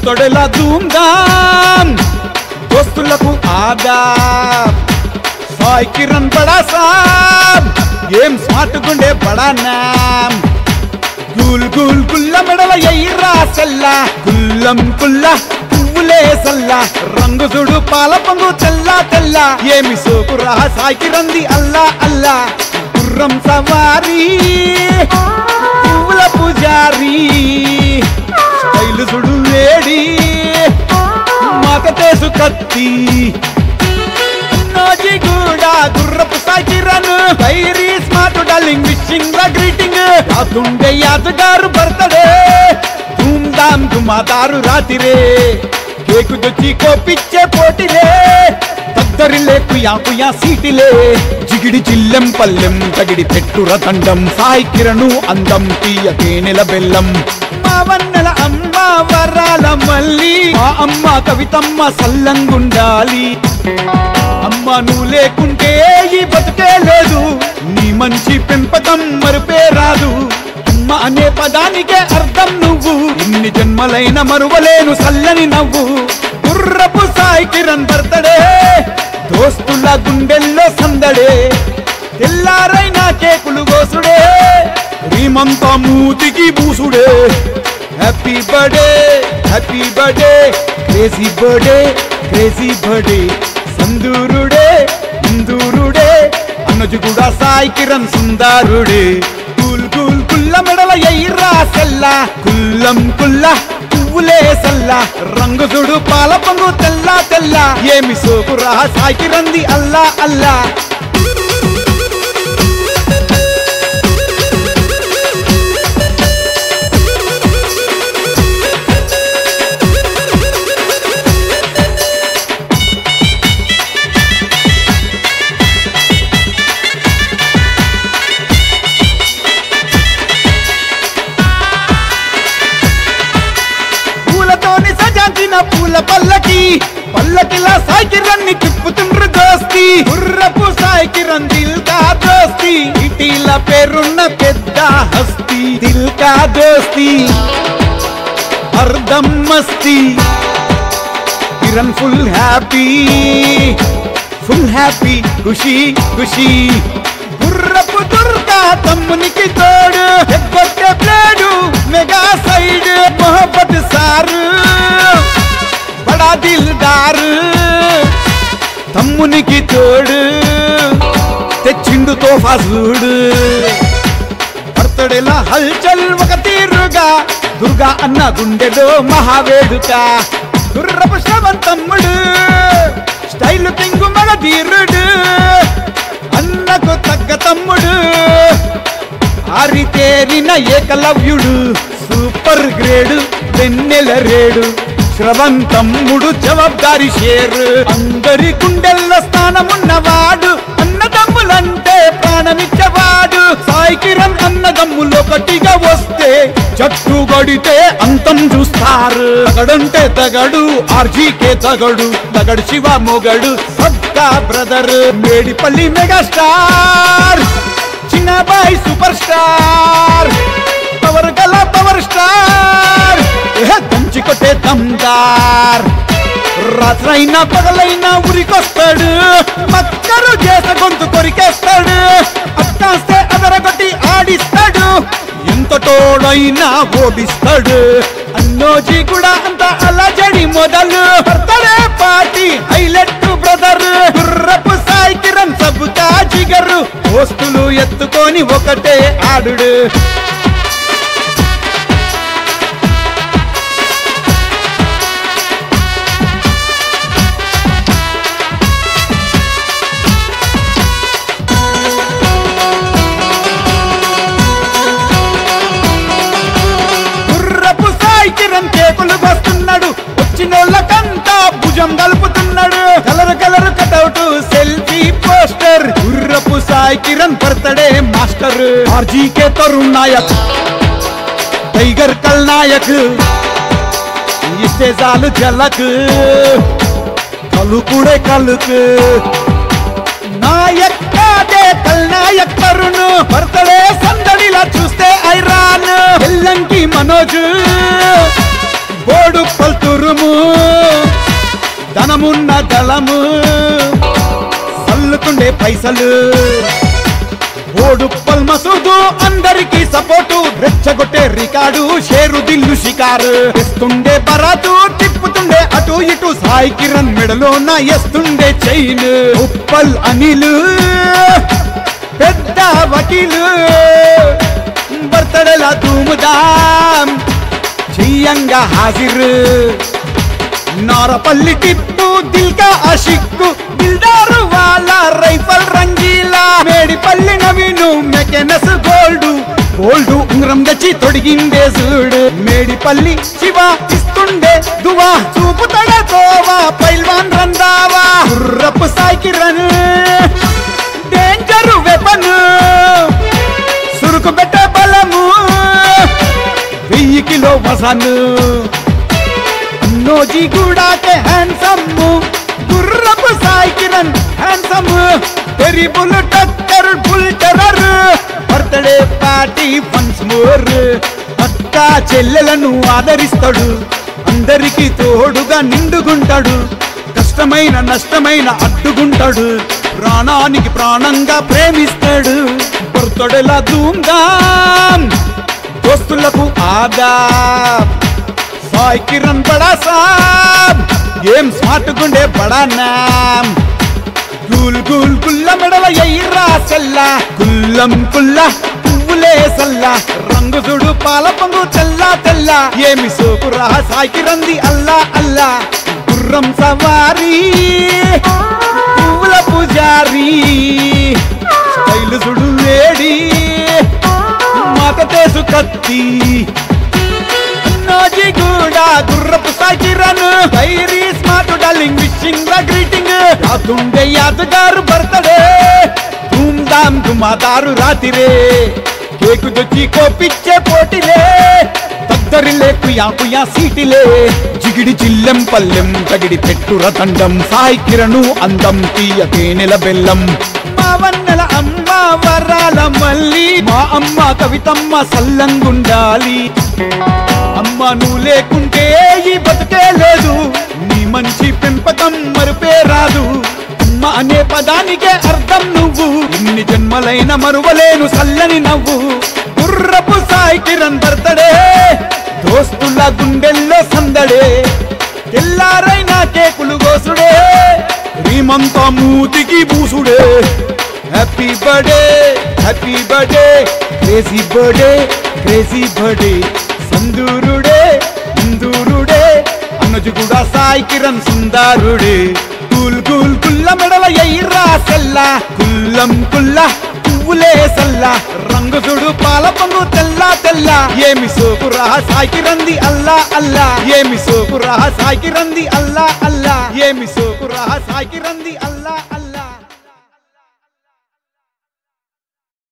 బర్తడేలా ధూమ్ధామ్ దోస్తులకు ఆదాబ్ సాయ్ కిరణ్ బడా సాబ్ ఏం స్మార్ట్ గుండే బడా నామ్ గుల్ గుల్ గుల్ల మెడల ఎయ్యిరా సెల్ల గుల్లం కుల్ల పువ్వులే సల్ల రంగు చూడు పాల పొంగు తెల్ల తెల్ల ఏమి సోకురా సాయికి రంది అల్లా అల్లా గుర్రం సవారీ పువ్వుల పూజారి స్టైలు చూడు వేడి మాత తేసు కత్తి నోజిగూడ గుర్రపు సాకిరన్ dairy smart darling wishing the greeting యాదుండే యాదగారు బర్తడే ధూమ్ ధామ్ ధుమాదారు రాతిరే కేకు తెచ్చి కోపిచ్చే పోటీలే తద్దరిలే కుయా కుయా సీటిలే జిగిడి చిల్లెం పల్లెం తగిడి పెట్టుర తండం సాయి కిరణు అందం తీయ తేనెల బెల్లం మా వన్నెల అమ్మ వరాల మల్లి మా అమ్మ కవితమ్మ సల్లంగుండాలి అమ్మ నువ్వు లేకుంటే ఈ బతుకే లేదు నీ మంచి పెంపకం మరుపే రాదు అమ్మ అనే పదానికే అర్థం నువ్వు ఇన్ని జన్మలైన మరువలేను సల్లని నవ్వు గుర్రపు సాయి కిరణ్ బర్తడే దోస్తుల గుండెల్లో సందడే తెల్లారైనా కేకులు గోసుడే రీమంతా మూతికి బూసుడే happy birthday happy birthday crazy birthday crazy birthday సందూరుడే ఇందూరుడే అన్నజు కూడా సాయి కిరణ్ సుందారుడే కూల్ కూల్ కుల్ల మెడల ఎయ్యిరా సెల్ల కుల్లం కుల్ల పువ్వులే సల్ల రంగు చూడు పాల పొంగు తెల్ల తెల్ల ఏమి సోకురా సాయి కిరంది అల్లా అల్లా పూలతోని సజాంచిన పూల పల్లకి పల్లకిలా సాయికిరణ్ణి తిప్పుతుండ్రు దోస్తి గుర్రపు సాయికిరణ్ దిల్కా దోస్తి ఇటీల పేరున్న పెద్ద హస్తి దిల్కా దోస్తి అర్ధం మస్తి Kiran full happy full happy ఖుషి ఖుషి గుర్రపు దుర్గా తమ్మునికి తోడు ఎగ్గొట్టే ప్లేడు మెగా సైడ్ మొహబ్బత్ సారు బడా దిల్దారు తమ్మునికి తోడు తెచ్చిండు తోఫా చూడు బర్తడేలా హల్చల్ ఒక తీరుగా దుర్గా అన్న గుండెలో మహావేడుక గుర్రపు శ్రవణ్ తమ్ముడు స్టైల్ పింగు మగ ధీరుడు అన్నకు తగ్గ తమ్ముడు ఆరితేరిన ఏకలవ్యుడు సూపర్ గ్రేడు వెన్నెల రేడు శ్రవణ్ తమ్ముడు జవాబారి షేరు అందరి గుండెల్లో స్థానమున్నవాడు అన్నదమ్ములంటే ప్రాణమిచ్చవాడు సాయి కిరణ్ అన్నదమ్ములు ఒకటిగా వస్తే జట్టు గడితే అంతం చూస్తారు తగడంటే తగడు ఆర్జీకే తగడు తగడు శివ మొగడు సబ్కా బ్రదర్ మేడిపల్లి మెగాస్టార్ చిన్నబాయ్ సూపర్ స్టార్ పవర్ గల పవర్ స్టార్ ఏ దంచి కొట్టే దమ్దార్ రాత్రైనా పగలైనా ఉరికొస్తాడు మక్కరు చేస గొంతు కొరికేస్తాడు అట్టాస్తే అదరగొట్టి ఆడిస్తాడు ఎంత తోడైనా ఓడిస్తాడు అన్నోజీ కూడా అంత అలజడి మొదలు బర్తడే పార్టీ హైలైట్ బ్రదర్ గుర్రపు సాయి కిరణ్ సబుతా జిగరు దోస్తులు ఎత్తుకొని ఒకటే ఆడుడు గుర్రపు సాయి కిరణ్ కేకులు వస్తున్నాడు వచ్చినోళ్ళకంతా భుజం కలుపుతున్నాడు colour colour cutout selfie poster గుర్రపు Sai Kiran birthday master RGK Tarun Nayak tiger కల్ నాయక్ ఇస్తే చాలు జలక్ కలుకుడే కలుకు నాయక్ కాదే కల్నాయక్ తరుణ్ బర్తడే సందడిలా చూస్తే ఐరాన్ ఎల్లంకి మనోజ్ బోడు పల్తూరు మనమున్న దళము సల్లుతుండే పైసలు ఓడుప్పల్ మసూదు అందరికి సపోర్టు రెచ్చగొట్టే రికార్డు షేరు దిల్లు షికారు ఇస్తుండే బరాతు తిప్పుతుండే అటు ఇటు సాయి కిరణ్ మెడలో నా ఎస్తుండే చైన్ ఉప్పల్ అనిల్ పెద్ద వకీలు బర్తడల ధూముదాం చెయ్యంగా హాజిరు నారపల్లి టిప్పు దిల్కా అషిక్కు దిల్దారు వాళ్ళ రైఫల్ రంగీలా మేడిపల్లి నవీను మెకెనస్ గోల్డ్ గోల్డ్ ఉంగరం తెచ్చి తొడిగిందే చూడు మేడిపల్లి శివ ఇస్తుండే దువా చూపుతడ తోవా పైల్వాన్ రందావా గుర్రపు సాయికి రన్ డేంజర్ వెపన్ సురుకు పెట్టే బలము వెయ్యి కిలో వసను నోజీ గూడాకే హ్యాండ్సమ్ గుర్రపు సాయి కిరణ్ హ్యాండ్సమ్ టెరిబుల్ టక్కర్ full terror birthday party once more అక్క చెల్లెలను ఆదరిస్తాడు అందరికి తోడుగా నిండుగుంటాడు కష్టమైన నష్టమైన అడ్డుగుంటాడు ప్రాణానికి ప్రాణంగా ప్రేమిస్తాడు బర్త్డేలా ధూమ్ధామ్ దోస్తులకు ఆదాబ్ సాయి కిరణ్ బడా సాబ్ ఏం స్మార్ట్ గుండే బడా నామ్ గుల్ గుల్ గుల్ల మెడల ఎయిరా సెల్ల కుల్లం కుల్ల పువ్వులే సల్ల రంగు చూడు పాల పొంగు తెల్ల తెల్ల ఏమి సోకురా సాయి కిరంది అల్లా అల్లా గుర్రం సవారీ పువ్వుల పూజారి స్టైల్ చూడు వేడి మాత తేసు కత్తి నోజిగూడ గుర్రపు సాకిరన్ డైరీ స్మార్ట్ డార్లింగ్ విషింగ్ ల గ్రీటింగ్ రాతుండే యాదగారు బర్త్డే ధూమ్ ధామ్ ధుమాదారు రాతిరే కేకు తెచ్చి కోపిచ్చే పోటీలే తద్దరిలే కుయా కుయా సీటిలే జిగిడి చిల్లెం పల్లెం తగిడి పెట్టుర తండం సాయి కిరణు అందం తీయ తేనెల బెల్లం మా వన్నెల అమ్మ వరాల మల్లి మా అమ్మ కవితమ్మ సల్లంగుండాలి అమ్మ నువ్వు లేకుంటే ఈ బతుకే లేదు నీ మంచి పెంపకం మరుపే రాదు అమ్మ అనే పదానికే అర్థం నువ్వు ఇన్ని జన్మలైన మరువలేను సల్లని నవ్వు గుర్రపు సాయి కిరణ్ బర్తడే దోస్తుల గుండెల్లో సందడే తెల్లారైనా కేకులు గోసుడే రీమంతా మూతికి బూసుడే happy birthday happy birthday crazy birthday crazy birthday సందూరుడే ఇందూరుడే అనుజు కూడా సాయి కిరణ్ సుందారుడే కూల్ కూల్ కుల్ల మెడల ఎయిరా సెల్ల కుల్లం కుల్ల పువ్వులే సల్ల రంగు చూడు పాల పొంగు తెల్ల తెల్ల ఏమి సోకురా సాయి కిరంది అల్లా అల్లా ఏమి సోకురా సాయి కిరంది అల్లా అల్లా ఏమి సోకురా సాయి కిరంది అల్లా